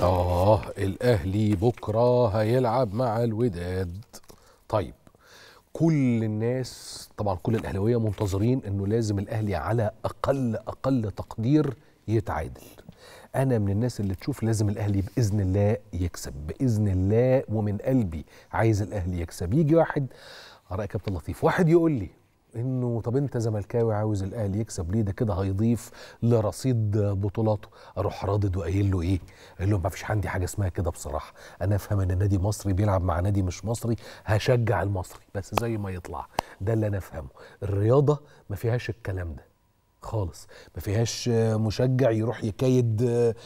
اه الاهلي بكره هيلعب مع الوداد طيب كل الناس طبعا كل الاهلاويه منتظرين انه لازم الاهلي على اقل اقل تقدير يتعادل انا من الناس اللي تشوف لازم الاهلي باذن الله يكسب باذن الله ومن قلبي عايز الاهلي يكسب يجي واحد راي كابتن لطيف واحد يقول لي انه طب انت زملكاوي عاوز الاهلي يكسب ليه ده كده هيضيف لرصيد بطولاته اروح رادد وقايل له ايه قايل له ما فيش عندي حاجه اسمها كده بصراحه انا افهم ان نادي مصري بيلعب مع نادي مش مصري هشجع المصري بس زي ما يطلع ده اللي انا افهمه الرياضه ما فيهاش الكلام ده خالص ما فيهاش مشجع يروح يكايد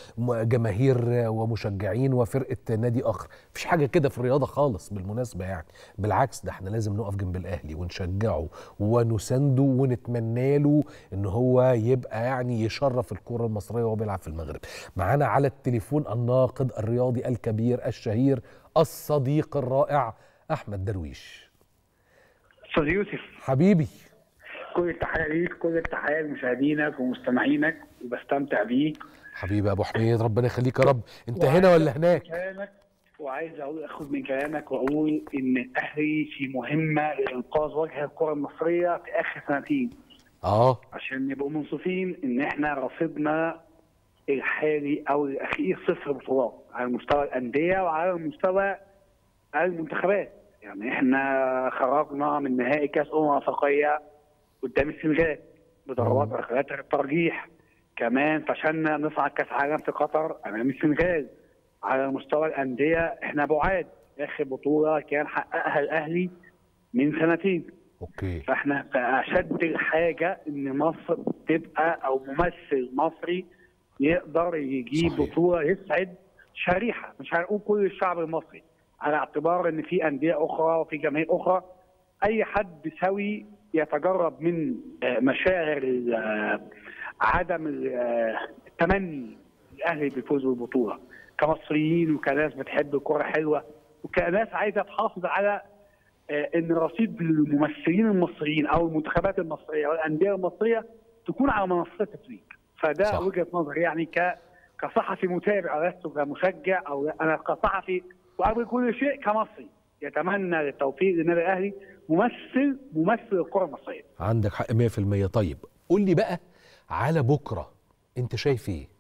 جماهير ومشجعين وفرقه نادي اخر مفيش حاجه كده في الرياضه خالص بالمناسبه يعني بالعكس ده احنا لازم نقف جنب الاهلي ونشجعه ونسنده ونتمنى له ان هو يبقى يعني يشرف الكره المصريه وهو بيلعب في المغرب معانا على التليفون الناقد الرياضي الكبير الشهير الصديق الرائع احمد درويش استاذ يوسف حبيبي كل التحيه ليك كل التحيه لمشاهدينك ومستمعينك وبستمتع بيك حبيبي ابو حميد ربنا يخليك يا رب انت هنا ولا هناك كلامك وعايز اقول اخد من كلامك واقول ان الاهلي في مهمه لانقاذ وجه الكره المصريه في اخر سنتين اه عشان نبقوا منصفين ان احنا رصيدنا الحالي او الاخير صفر بطولات على مستوى الانديه وعلى مستوى المنتخبات يعني احنا خرجنا من نهائي كاس امم افريقيه قدام السنغال بضربات ركلات الترجيح كمان فشلنا نصعد كاس عالم في قطر امام السنغال على مستوى الانديه احنا بعاد اخر بطوله كان حققها الاهلي من سنتين اوكي فاحنا في اشد الحاجه ان مصر تبقى او ممثل مصري يقدر يجيب صحيح. بطوله يسعد شريحه مش هنقول كل الشعب المصري على اعتبار ان في انديه اخرى وفي جماهير اخرى اي حد سوي يتجرب من آه، مشاعر آه، عدم آه، التمني الاهلي بالفوز بالبطوله كمصريين وكناس بتحب الكره حلوه وكناس عايزه تحافظ على آه، ان رصيد الممثلين المصريين او المنتخبات المصريه والانديه المصريه تكون على منصات التتويج فده صح. صح. وجهه نظري يعني ك كصحفي متابع لست كمشجع او انا كصحفي وقبل كل شيء كمصري يتمنى التوفيق للنادي الاهلي ممثل ممثل الكره المصريه عندك حق 100% طيب قول لي بقى على بكره انت شايف ايه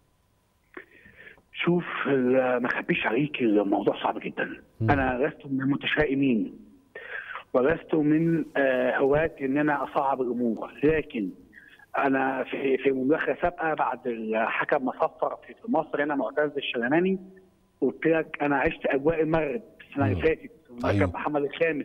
شوف ال- ما اخبيش عليك الموضوع صعب جدا مم. انا لست من المتشائمين ولست من آه، هواة ان انا اصعب الامور لكن انا في في مداخله سابقه بعد الحكم ما صفر في في مصر هنا معتز الشلماني قلت لك انا عشت اجواء المغرب السنه اللي مم. فاتت في منتخب أيوه. محمد الخامس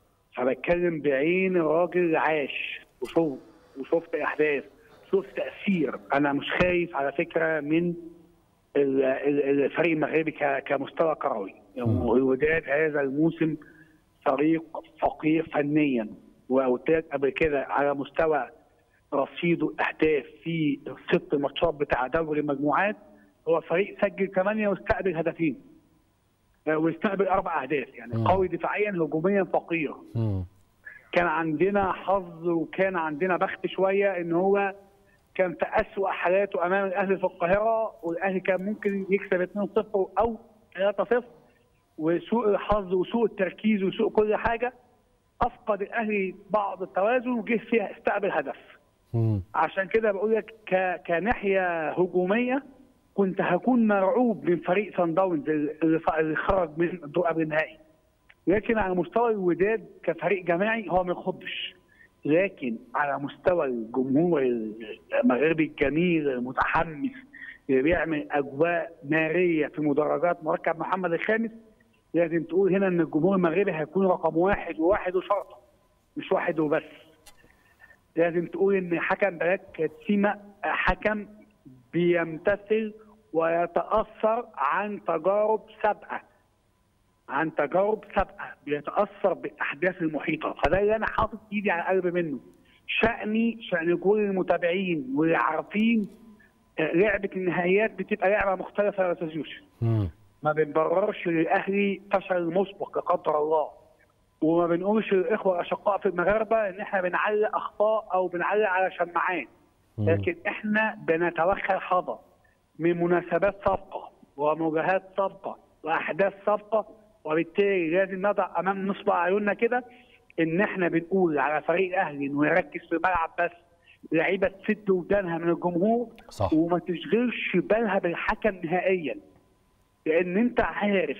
فبتكلم بعين الراجل عاش وشوف وشفت احداث شفت تاثير انا مش خايف على فكره من ال- ال- الفريق المغربي ك- كمستوى كروي يعني مم. الوداد هذا الموسم فريق فقير فنيا وقلت لك قبل كده على مستوى رصيده اهداف في الست ماتشات بتاع دوري المجموعات هو فريق سجل ثمانيه واستقبل هدفين آه، واستقبل اربع اهداف يعني مم. قوي دفاعيا هجوميا فقير مم. كان عندنا حظ وكان عندنا بخت شويه ان هو كان في اسوأ حالاته امام الاهلي في القاهره والاهلي كان ممكن يكسب 2-0 او 3-0 وسوء الحظ وسوء التركيز وسوء كل حاجه افقد الاهلي بعض التوازن وجه فيها استقبل هدف مم. عشان كده بقول لك ك... كناحيه هجوميه كنت هكون مرعوب من فريق سان داونز اللي ف- اللي خرج من الدور قبل النهائي لكن على مستوى الوداد كفريق جماعي هو ما يخضش لكن على مستوى الجمهور المغربي الجميل المتحمس اللي بيعمل اجواء ناريه في مدرجات مركب محمد الخامس لازم تقول هنا ان الجمهور المغربي هيكون رقم واحد وواحد وشرطه مش واحد وبس لازم تقول ان حكم بلاك سيما حكم بيمتثل ويتاثر عن تجارب سابقه عن تجارب سابقه بيتاثر بالاحداث المحيطه فده اللي انا حاطط ايدي على قلب منه شاني شان كل المتابعين واللي عارفين آه، لعبه النهائيات بتبقى لعبه مختلفه يا استاذ يوسف مم. ما بنبررش للاهلي فشل مسبق لا قدر الله وما بنقولش للاخوه الاشقاء في المغاربه ان احنا بنعلق اخطاء او بنعلق على شماعات مم. لكن احنا بنتوخى الحظر من مناسبات سابقه ومواجهات سابقه واحداث سابقه وبالتالي لازم نضع امام نصب اعيننا كده ان احنا بنقول على فريق الاهلي انه يركز في الملعب بس لعيبه تسد ودانها من الجمهور صح. وما تشغلش بالها بالحكم نهائيا لان انت عارف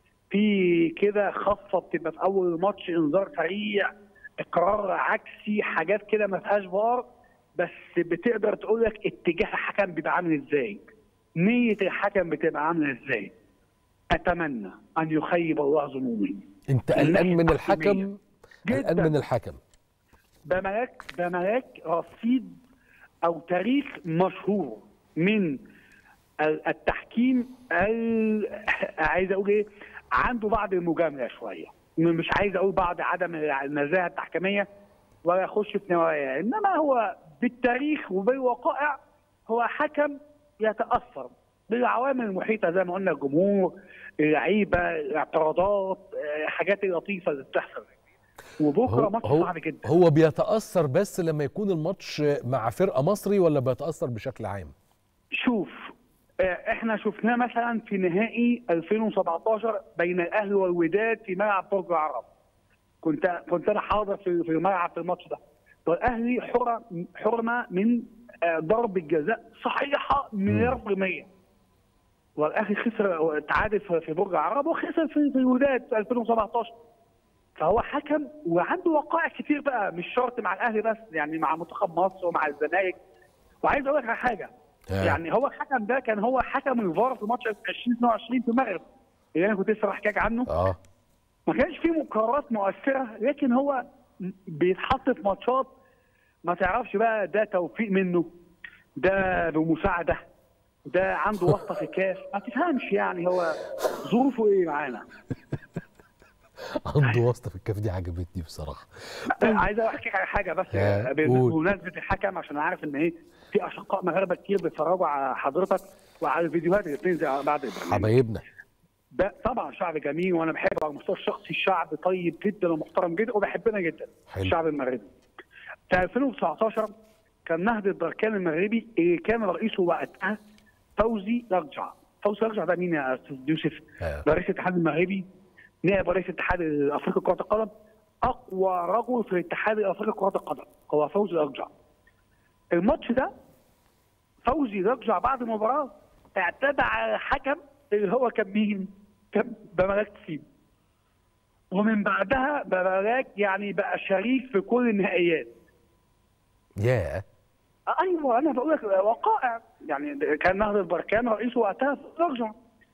في كده خطفه بتبقى في اول الماتش انذار سريع اقرار عكسي حاجات كده ما فيهاش فار بس بتقدر تقول لك اتجاه الحكم بيبقى عامل ازاي نيه الحكم بتبقى عامله ازاي اتمنى ان يخيب الله ظنوني انت من قلقان ناحية من تحكيمية. الحكم قلقان جداً. من الحكم بملاك بملاك رصيد او تاريخ مشهور من ال- التحكيم ال- عايز اقول ايه عنده بعض المجامله شويه م- مش عايز اقول بعض عدم النزاهه التحكيميه ولا اخش في نوايا انما هو بالتاريخ وبالوقائع هو حكم يتاثر بالعوامل المحيطه زي ما قلنا الجمهور اللعيبه الاعتراضات آه، حاجات اللطيفه اللي بتحصل وبكره هو ماتش هو, صعب جدا هو بيتاثر بس لما يكون الماتش مع فرقه مصري ولا بيتاثر بشكل عام شوف آه، احنا شفناه مثلا في نهائي 2017 بين الاهلي والوداد في ملعب برج العرب كنت كنت انا حاضر في في الملعب في الماتش ده والاهلي حر حرمه من آه، ضربه جزاء صحيحه مليار في المية والاهلي خسر تعادل في في برج العرب وخسر في في الوداد في 2017 فهو حكم وعنده وقائع كتير بقى مش شرط مع الاهلي بس يعني مع منتخب مصر ومع الزمالك وعايز اقول لك على حاجه آه. يعني هو الحكم ده كان هو حكم الفار في ماتش 2022 في المغرب اللي انا كنت لسه بحكي لك عنه اه ما كانش فيه مقررات مؤثره لكن هو بيتحط في ماتشات ما تعرفش بقى ده توفيق منه ده بمساعده ده عنده واسطه في الكاس ما تفهمش يعني هو ظروفه ايه معانا عنده واسطه في الكاف دي عجبتني بصراحه عايز احكي على حاجه بس يا، قول. بمناسبه الحكم عشان عارف ان ايه في اشقاء مغاربه كتير بيتفرجوا على حضرتك وعلى الفيديوهات اللي بتنزل بعد البرنامج حبايبنا ده طبعا شعب جميل وانا بحبه على المستوى الشخصي الشعب طيب جدا ومحترم جدا وبحبنا جدا حلو. الشعب المغربي في 2019 كان نهضة بركان المغربي اللي كان رئيسه وقتها فوزي رجع فوزي رجع ده مين يا استاذ يوسف؟ آه. ده رئيس الاتحاد المغربي نائب رئيس الاتحاد الافريقي لكرة القدم اقوى رجل في الاتحاد الافريقي لكرة القدم هو فوزي رجع الماتش ده فوزي رجع بعد المباراه اعتدى على الحكم اللي هو كان مين؟ كان بملاك تسيب ومن بعدها بملاك يعني بقى شريك في كل النهائيات ياه ايوه انا بقول لك وقائع يعني كان نهضه بركان رئيسه وقتها رجع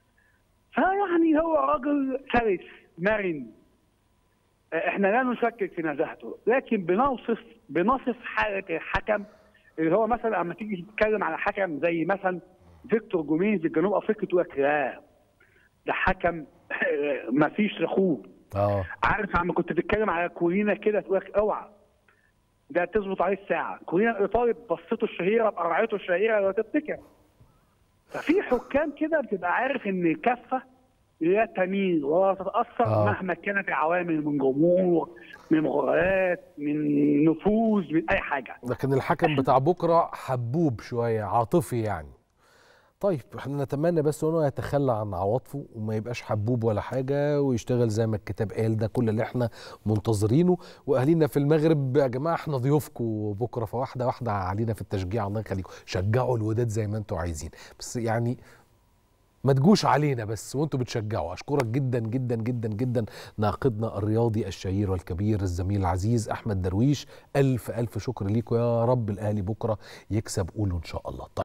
فيعني هو راجل سلس مرن احنا لا نشكك في نزاهته لكن بنوصف بنصف حاله الحكم اللي هو مثلا لما تيجي تتكلم على حكم زي مثلا فيكتور جوميز في جنوب افريقيا تقول لك لا ده حكم ما فيش رخوب اه عارف عم كنت بتتكلم على كورينا كده تقول لك اوعى ده تظبط عليه الساعه كورينا الايطالي بصته الشهيره بقرعته الشهيره لو تفتكر ففي حكام كده بتبقى عارف ان الكفه لا تميل ولا تتاثر آه. مهما كانت العوامل من جمهور من مغريات من نفوذ من اي حاجه لكن الحكم بتاع بكره حبوب شويه عاطفي يعني طيب احنا نتمنى بس انه يتخلى عن عواطفه وما يبقاش حبوب ولا حاجه ويشتغل زي ما الكتاب قال ده كل اللي احنا منتظرينه واهالينا في المغرب يا جماعه احنا ضيوفكم بكره فواحده واحده علينا في التشجيع الله يخليكم شجعوا الوداد زي ما انتم عايزين بس يعني ما تجوش علينا بس وانتم بتشجعوا اشكرك جدا جدا جدا جدا ناقدنا الرياضي الشهير والكبير الزميل العزيز احمد درويش الف الف شكر ليكم يا رب الاهلي بكره يكسب قولوا ان شاء الله طيب